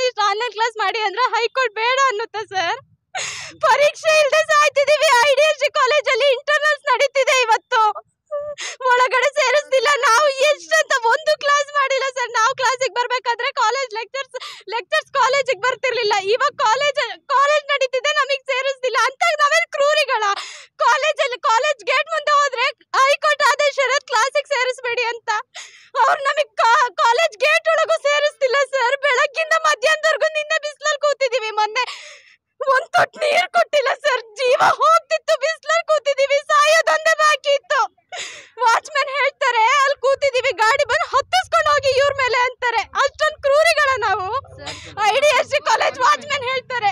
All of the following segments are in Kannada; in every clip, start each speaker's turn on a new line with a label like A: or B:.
A: ಅಟ್ಲೀಸ್ಟ್ ಆನ್ಲೈನ್ ಕ್ಲಾಸ್ ಮಾಡಿ ಅಂದ್ರೆ ಹೈಕೋರ್ಟ್ ಬೇಡ ಅನ್ನುತ್ತಾ ಸರ್ ಪರೀಕ್ಷೆ ಇಲ್ಲದೆ ಸಾಯ್ತಿದೀವಿ ಐ ಡಿ ಎಸ್ ಜಿ ಕಾಲೇಜಲ್ಲಿ ಇಂಟರ್ನಲ್ಸ್ ನಡೀತಿದೆ ಇವತ್ತು ಒಳಗಡೆ ಸೇರಿಸ್ತಿಲ್ಲ ನಾವು ಎಷ್ಟಂತ ಒಂದು ಕ್ಲಾಸ್ ಮಾಡಿಲ್ಲ ಸರ್ ನಾವು ಕ್ಲಾಸಿಗೆ ಬರ್ಬೇಕಾದ್ರೆ ಕಾಲೇಜ್ ಲೆಕ್ಚರ್ಸ್ ಲೆಕ್ಚರ್ಸ್ ಕಾಲೇಜಿಗೆ ಬರ್ತಿರ್ಲಿಲ್ಲ ಇವಾಗ ಕಾಲೇಜ್ ಕಾಲೇಜ್ ನಡೀತಿದೆ ನಮಗೆ ಸೇರಿಸ್ತಿಲ್ಲ ಅಂತ ನಾವೇನು ಕ್ರೂರಿಗಳ ಕಾಲೇಜಲ್ಲಿ ಕಾಲೇಜ್ ಗೇಟ್ ಮುಂದೆ ಹೋದ್ರೆ ಹೈಕೋರ್ಟ್ ಆದೇಶ ಇರೋದು ಕ್ಲಾಸಿಗೆ ಸೇರಿಸ್ಬೇಡಿ ಅಂತ ಅವ್ರು ನಮಗೆ ಕಾಲೇಜ್ ಗೇಟ್ ಒಳಗೂ ಸೇರಿಸ್ತಿಲ್ಲ ಸರ್ ಬೆಳಗ್ಗಿಂದ ಮಧ್ಯಾಹ್ನದವರೆಗೂ ನಿನ್ನೆ ಬಿಸಿಲಲ್ಲಿ ಕೂತಿದೀವಿ ಮೊನ್ನೆ ಒಂದ್ ತೊಟ್ಟು ನೀರ್ ಕೊಟ್ಟಿಲ್ಲ ಸರ್ ಜೀವ ಹೋಗ್ತಿತ್ತು ಬಿಸಿಲಲ್ಲಿ ಕೂತಿದೀವಿ ಸಾಯೋದೊಂದೇ ಬಾಕಿ ಇತ್ತು ವಾಚ್ಮನ್ ಹೇಳ್ತಾರೆ ಅಲ್ಲಿ ಕೂತಿದೀವಿ ಗಾಡಿ ಬಂದು ಹತ್ತಿಸ್ಕೊಂಡು ಹೋಗಿ ಇವ್ರ ಮೇಲೆ ಅಂತಾರೆ ಅಷ್ಟೊಂದು ಕ್ರೂರಿಗಳ ನಾವು I D S C college watchman ಹೇಳ್ತಾರೆ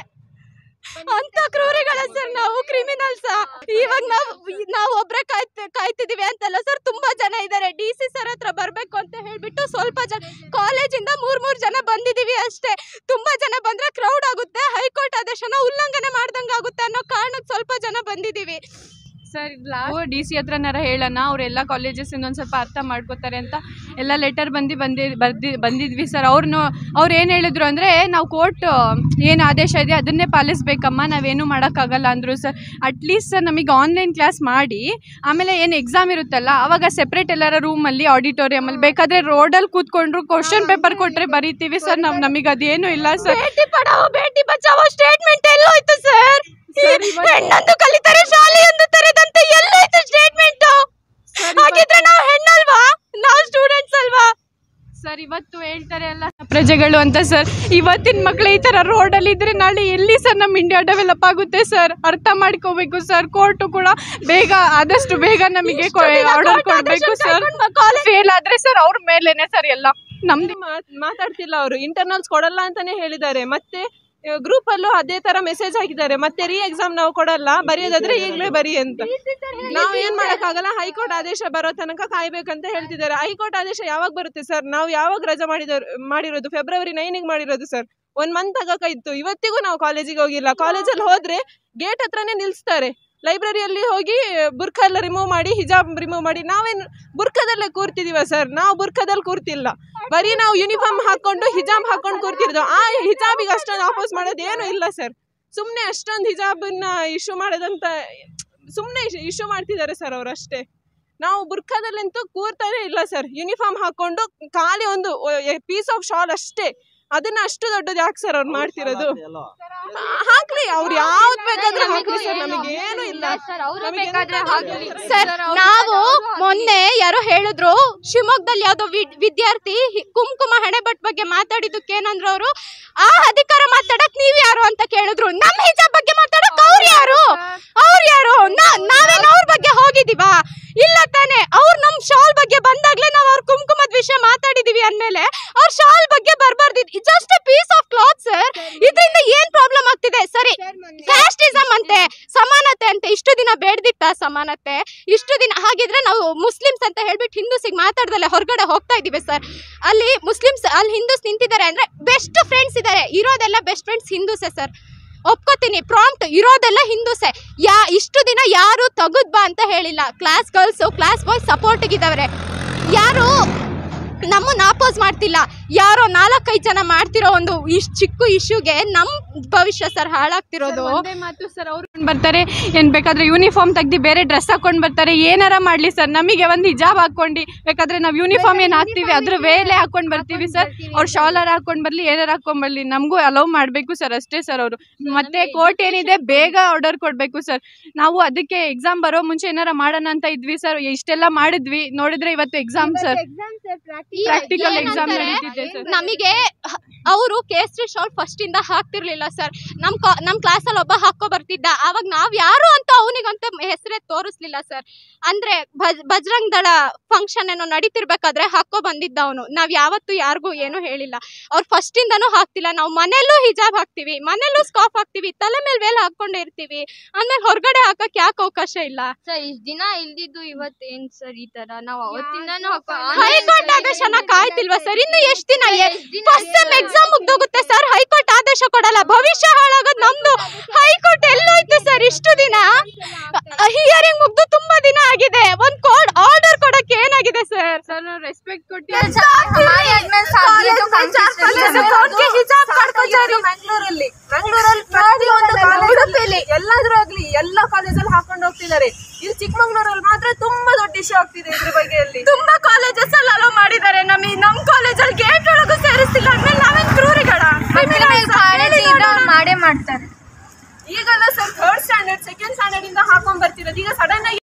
A: ಅಂತ ಕ್ರೂರಿಗಳ ಸರ್ ನಾವು ಕ್ರಿಮಿನಲ್ಸ್ ಇವಾಗ ನಾವು ನಾವು ಒಬ್ರೆ ಕಾಯ್ತ ಕಾಯ್ತಿದೀವಿ ಅಂತಲ್ಲ ಸರ್ ತುಂಬಾ ಜನ ಇದ್ದಾರೆ ಡಿ ಸಿ ಸರ್ ಹತ್ರ ಬರ್ಬೇಕು ಅಂತ ಹೇಳ್ಬಿಟ್ಟು ಸ್ವಲ್ಪ ಜನ ಕಾಲೇಜಿಂದ ಮೂರ್ ಮೂರ್ ಜನ ಬಂದಿದೀವಿ ಅಷ್ಟೇ ತುಂಬಾ ಜನ ಬಂದ್ರೆ ಕ್ರೌಡ್ ಆಗುತ್ತೆ ಹೈಕೋರ್ಟ್ ಆದೇಶನ ಉಲ್ಲಂಘನೆ ಮಾಡ್ದಂಗ ಆಗುತ್ತೆ ಅನ್ನೋ ಕಾರಣಕ್ಕೆ ಸ್ವಲ್ಪ ಜನ ಬಂದಿದೀವಿ
B: ಸರ್ ನಾವು ಡಿ ಸಿ ಹತ್ರನಾರ ಹೇಳೋಣ ಅವರೆಲ್ಲ ಕಾಲೇಜಸ್ ಇನ್ನೊಂದು ಸ್ವಲ್ಪ ಅರ್ಥ ಮಾಡ್ಕೋತಾರೆ ಅಂತ ಎಲ್ಲ ಲೆಟರ್ ಬಂದು ಬಂದಿ ಬರ್ದಿ ಬಂದಿದ್ವಿ ಸರ್ ಅವ್ರನ್ನು ಅವ್ರು ಏನು ಹೇಳಿದ್ರು ಅಂದರೆ ನಾವು ಕೋರ್ಟ್ ಏನು ಆದೇಶ ಇದೆ ಅದನ್ನೇ ಪಾಲಿಸ್ಬೇಕಮ್ಮ ನಾವೇನು ಮಾಡೋಕ್ಕಾಗಲ್ಲ ಅಂದರು ಸರ್ ಅಟ್ಲೀಸ್ಟ್ ಸರ್ ನಮಗೆ ಆನ್ಲೈನ್ ಕ್ಲಾಸ್ ಮಾಡಿ ಆಮೇಲೆ ಏನು ಎಕ್ಸಾಮ್ ಇರುತ್ತಲ್ಲ ಅವಾಗ ಸೆಪ್ರೇಟ್ ಎಲ್ಲರ ರೂಮಲ್ಲಿ ಆಡಿಟೋರಿಯಮಲ್ಲಿ ಬೇಕಾದರೆ ರೋಡಲ್ಲಿ ಕೂತ್ಕೊಂಡ್ರು ಕ್ವಶನ್ ಪೇಪರ್ ಕೊಟ್ಟರೆ ಬರೀತೀವಿ ಸರ್ ನಾವು ನಮಗೆ ಅದೇನು ಇಲ್ಲ ಸರ್
A: ಬೇಟಿ ಪಡಾವೋ ಬೇಟಿ ಬಚಾವೋ ಸ್ಟೇಟ್ಮೆಂಟ್ ಎಲ್ಲೋಯ್ತು ಸರ್ ಹೆಣ್ಣೊಂದು ಕಲಿತಾರೆ ಶಾಲೆಯೊಂದು ತೆರೆದಂತೆ ಎಲ್ಲೋಯ್ತು ಸ್ಟೇಟ್ಮೆಂಟ್ ಹಾಗಿದ್ರೆ ನಾವು ಹೆಣ್ಣಲ್ವಾ ನಾವು ಸ್ಟೂಡೆಂಟ್ಸ್ ಅಲ್ವಾ
B: ಸರ್ ಇವತ್ತು ಹೇಳ್ತಾರೆ ಎಲ್ಲ ಪ್ರಜೆಗಳು ಅಂತ ಸರ್ ಇವತ್ತಿನ ಮಕ್ಳು ಈ ಥರ ರೋಡಲ್ಲಿ ಇದ್ರೆ ನಾಳೆ ಎಲ್ಲಿ ಸರ್ ನಮ್ಮ ಇಂಡಿಯಾ ಡೆವಲಪ್ ಆಗುತ್ತೆ ಸರ್ ಅರ್ಥ ಮಾಡ್ಕೋಬೇಕು ಸರ್ ಕೋರ್ಟು ಕೂಡ ಬೇಗ ಆದಷ್ಟು ಬೇಗ ನಮಗೆ ಆರ್ಡರ್ ಕೊಡಬೇಕು ಸರ್ ಫೇಲ್ ಆದ್ರೆ ಸರ್ ಅವ್ರ ಮೇಲೇನೆ ಸರ್ ಎಲ್ಲ ನಮ್ದು
C: ಮಾತ್- ಮಾತಾಡ್ತಿಲ್ಲ ಅವರು ಇಂಟರ್ನಲ್ಸ್ ಕೊಡಲ್ಲ ಅಂತಾನೆ ಹೇಳಿದ್ದಾರೆ ಮತ್ತೆ ಗ್ರೂಪ್ ಅಲ್ಲೂ ಅದೇ ತರ ಮೆಸೇಜ್ ಹಾಕಿದ್ದಾರೆ ಮತ್ತೆ ರೀ ಎಕ್ಸಾಮ್ ನಾವು ಕೊಡಲ್ಲ ಬರೆಯೋದಾದ್ರೆ ಈಗಲೇ ಬರಿ ಅಂತ ನಾವು ಏನ್ ಮಾಡಕ್ಕಾಗಲ್ಲ ಹೈಕೋರ್ಟ್ ಆದೇಶ ಬರೋ ತನಕ ಕಾಯ್ಬೇಕಂತ ಹೇಳ್ತಿದ್ದಾರೆ ಹೈಕೋರ್ಟ್ ಆದೇಶ ಯಾವಾಗ ಬರುತ್ತೆ ಸರ್ ನಾವು ಯಾವಾಗ ರಜಾ ಮಾಡಿದವ್ರು ಮಾಡಿರೋದು ಫೆಬ್ರವರಿ ನೈನಿಗೆ ಮಾಡಿರೋದು ಸರ್ ಒಂದ್ ಮಂತ್ ಆಗಕ್ಕಾಯ್ತು ಇವತ್ತಿಗೂ ನಾವು ಕಾಲೇಜಿಗೆ ಹೋಗಿಲ್ಲ ಕಾಲೇಜಲ್ಲಿ ಹೋದ್ರೆ ಗೇಟ್ ಹತ್ರನೇ ನಿಲ್ಸ್ತಾರೆ ಲೈಬ್ರರಿಯಲ್ಲಿ ಹೋಗಿ ಬುರ್ಖ ಎಲ್ಲ ರಿಮೂವ್ ಮಾಡಿ ಹಿಜಾಬ್ ರಿಮೂವ್ ಮಾಡಿ ನಾವೇನು ಬುರ್ಖದಲ್ಲೇ ಕೂರ್ತಿದೀವ ಸರ್ ನಾವು ಬುರ್ಖದಲ್ಲಿ ಕೂರ್ತಿಲ್ಲ ಬರೀ ನಾವು ಯೂನಿಫಾರ್ಮ್ ಹಾಕೊಂಡು ಹಿಜಾಬ್ ಹಾಕೊಂಡು ಕೂರ್ತಿರೋದು ಆ ಹಿಜಾಬಿಗೆ ಅಷ್ಟೊಂದು ಆಪೋಸ್ ಮಾಡೋದು ಏನು ಇಲ್ಲ ಸರ್ ಸುಮ್ಮನೆ ಅಷ್ಟೊಂದು ಹಿಜಾಬನ್ನ ಇಶ್ಯೂ ಮಾಡೋದಂತ ಸುಮ್ಮನೆ ಇಶ್ಯೂ ಮಾಡ್ತಿದ್ದಾರೆ ಸರ್ ಅವ್ರು ಅಷ್ಟೇ ನಾವು ಬುರ್ಖದಲ್ಲಂತೂ ಕೂರ್ತಾನೆ ಇಲ್ಲ ಸರ್ ಯೂನಿಫಾರ್ಮ್ ಹಾಕೊಂಡು ಖಾಲಿ ಒಂದು ಪೀಸ್ ಆಫ್ ಶಾಲ್ ಅಷ್ಟೇ ಅದನ್ನ ಅಷ್ಟು ದೊಡ್ಡದು ಯಾಕೆ ಸರ್ ಅವ್ರು ಮಾಡ್ತಿರೋದು ಹಾಕ್ಲಿ ಅವ್ರು ಯಾವ್ದು ಬೇಕಾದ್ರೆ ಹಾಕ್ಲಿ ಸರ್ ನಮಗೆ ಏನು ಇಲ್ಲ ನಮಗೆ ಎಂತ
A: ಸರ್ ನಾವು ಮೊನ್ನೆ ಯಾರೋ ಹೇಳಿದ್ರು ಶಿವಮೊಗ್ಗದಲ್ಲಿ ಯಾವ್ದೋ ವಿದ್- ವಿದ್ಯಾರ್ಥಿ ಹಿ- ಕುಂಕುಮ ಹಣೆ ಬಟ್ ಬಗ್ಗೆ ಮಾತಾಡಿದ್ದಕ್ಕೆ ಏನಂದ್ರು ಅವರು ಆ ಅಧಿಕಾರ ಮಾತಾಡಕ್ ನೀವ್ ಯಾರು ಅಂತ ಕೇಳಿದ್ರು ನಮ್ ಹಿಜಾಬ್ ಬಗ್ಗೆ ಮಾತಾಡಕ್ ಅವ್ರು ಯಾರು ಅವ್ರು ಯಾರು ನಾ- ನಾವೇನ್ ಅವ್ರ ಬಗ್ಗೆ ಹೋಗಿದೀವಾ ಇಲ್ಲ ತಾನೆ ಅವ್ರು ನಮ್ ಶಾಲ್ ಬಗ್ಗೆ ಬಂದಾಗ್ಲೇ ನಾವ್ ಅವ್ರ ಕುಂಕುಮದ ವಿಷಯ ಮಾತಾಡಿದೀವಿ ಅಂದ್ಮೇಲೆ ಅವ್ರ ಶಾಲ್ ಬಗ್ಗೆ ಬರ್ಬಾರ್ದಿದ್ just piece of cloth sir ಇದರಿಂದ ಏನ್ ಪ್ರಾಬ್ಲಮ್ ಆಗ್ತಿದೆ ಸರಿ ಕ್ಯಾಸ್ಟಿಸಮ್ ಅಂತೆ ಸಮಾನತೆ ಅಂತೆ ಇಷ್ಟು ದಿನ ಬೇಡ್ದಿತ್ತ ಸಮಾನತೆ ಇಷ್ಟು ದಿನ ಹಾಗಿದ್ರೆ ನಾವು ಮುಸ್ಲಿಮ್ಸ್ ಅಂತ ಹೇಳ್ಬಿಟ್ಟು ಹಿಂದೂಸಿಗೆ ಮಾತಾಡ್ದಲ್ಲ ಹೊರಗಡೆ ಹೋಗ್ತಾ ಇದೀವಿ ಸರ್ ಅಲ್ಲಿ ಮುಸ್ಲಿಮ್ಸ್ ಅಲ್ಲಿ ಹಿಂದೂಸ್ ನಿಂತಿದ್ದಾರೆ ಅಂದ್ರೆ ಬೆಸ್ಟ್ ಫ್ರೆಂಡ್ಸ್ ಇದ್ದಾರೆ ಇರೋದೆಲ್ಲ ಬೆಸ್ಟ್ ಫ್ರೆಂಡ್ಸ್ ಹಿಂದೂಸೆ ಸರ್ ಒಪ್ಕೋತೀನಿ ಪ್ರಾಂಪ್ಟ್ ಇರೋದೆಲ್ಲ ಹಿಂದೂಸೆ ಯಾ ಇಷ್ಟು ದಿನ ಯಾರು ತಗುದ್ ಬಾ ಅಂತ ಹೇಳಿಲ್ಲ ಕ್ಲಾಸ್ ಗರ್ಲ್ಸು ಕ್ಲಾಸ್ ಬಾಯ್ಸ್ ಸಪೋರ್ಟಿಗಿದ್ದವ್ರೆ ಯಾರು ನಮ್ಮನ್ನ ಆಪೋಸ್ ಮಾಡ್ತಿಲ್ಲ ಯಾರೋ ನಾಲ್ಕೈದು ಜನ ಮಾಡ್ತಿರೋ ಒಂದು ಇಷ್ಟು ಚಿಕ್ಕ ಇಶ್ಯೂಗೆ ನಮ್ಮ ಭವಿಷ್ಯ ಸರ್ ಹಾಳಾಗ್ತಿರೋದು
B: ಒಂದೇ ಮಾತು ಸರ್ ಅವ್ರು ಬರ್ತಾರೆ ಏನ್ ಬೇಕಾದ್ರೆ ಯೂನಿಫಾರ್ಮ್ ತೆಗ್ದು ಬೇರೆ ಡ್ರೆಸ್ ಹಾಕೊಂಡ್ ಬರ್ತಾರೆ ಏನಾರ ಮಾಡ್ಲಿ ಸರ್ ನಮಗೆ ಒಂದು ಹಿಜಾಬ್ ಹಾಕೊಂಡು ಬೇಕಾದ್ರೆ ನಾವು ಯೂನಿಫಾರ್ಮ್ ಏನ್ ಹಾಕ್ತಿವಿ ಅದ್ರ ವೇಲೆ ಹಾಕೊಂಡ್ ಬರ್ತೀವಿ ಸರ್ ಅವ್ರು ಶಾಲರ್ ಹಾಕೊಂಡ್ ಬರ್ಲಿ ಏನಾರ ಹಾಕೊಂಡ್ ಬರ್ಲಿ ನಮಗೂ ಅಲೌ ಮಾಡ್ಬೇಕು ಸರ್ ಅಷ್ಟೇ ಸರ್ ಅವರು ಮತ್ತೆ ಕೋರ್ಟ್ ಏನಿದೆ ಬೇಗ ಆರ್ಡರ್ ಕೊಡ್ಬೇಕು ಸರ್ ನಾವು ಅದಕ್ಕೆ ಎಕ್ಸಾಮ್ ಬರೋ ಮುಂಚೆ ಏನಾರ ಮಾಡೋಣ ಅಂತ ಇದ್ವಿ ಸರ್ ಇಷ್ಟೆಲ್ಲ ಮಾಡಿದ್ವಿ ನೋಡಿದ್ರೆ ಇವತ್ತು ಎಕ್ಸಾಮ್ ಸರ್ ಪ್ರಾಕ್ಟಿಕಲ್ ಎಕ್ಸಾಮ್ ನಡೀತಿದೆ ಸರ್
A: ನಮಗೆ ಅವರು ಕೇಸರಿ ಶಾಲ್ ಫಸ್ಟ್ ಇಂದ ಹಾಕ್ತಿರ್ಲಿಲ್ಲ ಸರ್ ನಮ್ ಕಾ- ನಮ್ ಕ್ಲಾಸಲ್ಲಿ ಒಬ್ಬ ಹಾಕೋ ಬರ್ತಿದ್ದ ಅವಾಗ ನಾವ್ ಯಾರು ಅಂತ ಅವನಿಗಂತ ಹೆಸರೇ ತೋರಿಸ್ಲಿಲ್ಲ ಸರ್ ಅಂದ್ರೆ ಭಜ್- ಬಜರಂಗ್ ದಳ ಫಂಕ್ಷನ್ ಏನೋ ನಡೀತಿರ್ಬೇಕಾದ್ರೆ ಹಾಕೋ ಬಂದಿದ್ದ ಅವನು ನಾವ್ ಯಾವತ್ತೂ ಯಾರಿಗೂ ಏನು ಹೇಳಿಲ್ಲ ಅವ್ರು ಫಸ್ಟ್ ಇಂದನೂ ಹಾಕ್ತಿಲ್ಲ ನಾವು ಮನೆಯಲ್ಲೂ ಹಿಜಾಬ್ ಹಾಕ್ತಿವಿ ಮನೆಯಲ್ಲೂ ಸ್ಕಾಫ್ ಹಾಕ್ತಿವಿ ತಲೆ ಮೇಲೆ ವೇಲ್ ಹಾಕೊಂಡೇ ಇರ್ತೀವಿ ಆಮೇಲೆ ಹೊರಗಡೆ ಹಾಕಕ್ ಯಾಕೆ ಅವಕಾಶ ಇಲ್ಲ
D: ಸರ್ ಇಷ್ಟ ದಿನ ಇಲ್ದಿದ್ದು ಇವತ್ತೇನ್ ಸರ್ ಈ ತರ ನಾವ್ ಅವತ್ತಿಂದಾನು
A: ಹೈಕೋರ್ಟ್ ಆದೇಶನ ಕಾಯ್ತಿಲ್ವಾ ಸರ್ ಇನ್ನು ಎಷ್ಟ್ ದಿನ ಫಸ್ಟ್ ಸೆಮ್ ಎಕ್ಸಾಮ್ ಮುಗ್ದೋಗುತ್ತೆ ಸರ್ ಹೈಕೋರ್ಟ್ ಆದೇಶ ಕೊಡಲ್ಲ ಭವಿಷ್ಯ ಹಾಳಾಗೋದು ನಮ್ದು ಹೈಕೋರ್ಟ್ ಎಲ್ಲೋಯ್ತು ಸರ್ ಇಷ್ಟು ದಿನ ಹಿಯರಿಂಗ್ ಮುಗ್ದು ತುಂಬಾ ದಿನ ಆಗಿದೆ ಒಂದ್ ಕೋಡ್ ಆರ್ಡರ್ ಕೊಡಕ್ಕೆ ಏನಾಗಿದೆ ಸರ್
B: ಸರ್ ನಾವು ರೆಸ್ಪೆಕ್ಟ್ ಕೊಟ್ಟು
A: ಹಿಜಾಬ್
C: ಮಂಗಳೂರಲ್ಲಿ ಮಂಗಳೂರಲ್ಲಿ ಪ್ರತಿಯೊಂದು ಕಾಲೇಜಲ್ಲಿ ಎಲ್ಲಾದ್ರೂ ಆಗ್ಲಿ ಎಲ್ಲ ಕಾಲೇಜಲ್ಲಿ ಹಾಕೊಂಡು ಹೋಗ್ತಿದ್ದಾರೆ ಇಲ್ಲಿ ಚಿಕ್ಕಮಂಗ್ಳೂರಲ್ಲಿ ಮಾತ್ರ ತುಂಬಾ ದೊಡ್ಡ ಇಶ್ಯೂ ಆಗ್ತಿದೆ ಇದ್ರ ಬಗ್ಗೆ ಅಲ್ಲಿ
A: ತುಂಬಾ ಕಾಲೇಜಸ್ ಅಲ್ಲಿ ಅಲೋ ಮಾಡಿದ್ದಾರೆ ನಮಗೆ ನಮ್ ಕಾಲೇಜಲ್ಲಿ ಗೇಟ್ ಒಳಗೂ ಸೇರಿಸ್ತಿಲ್ಲ ಅಂದ್ಮೇಲೆ ನಾವೇನ್ ಕ್ರೂರಿಗಳ
D: ಮಾಡೇ ಮಾಡ್ತಾರೆ
C: ಈಗೆಲ್ಲ sir third standard second standard ಇಂದ ಹಾಕೊಂಡ್ ಬರ್ತಿರೋದು ಈಗ ಸಡನ್ ಆಗಿ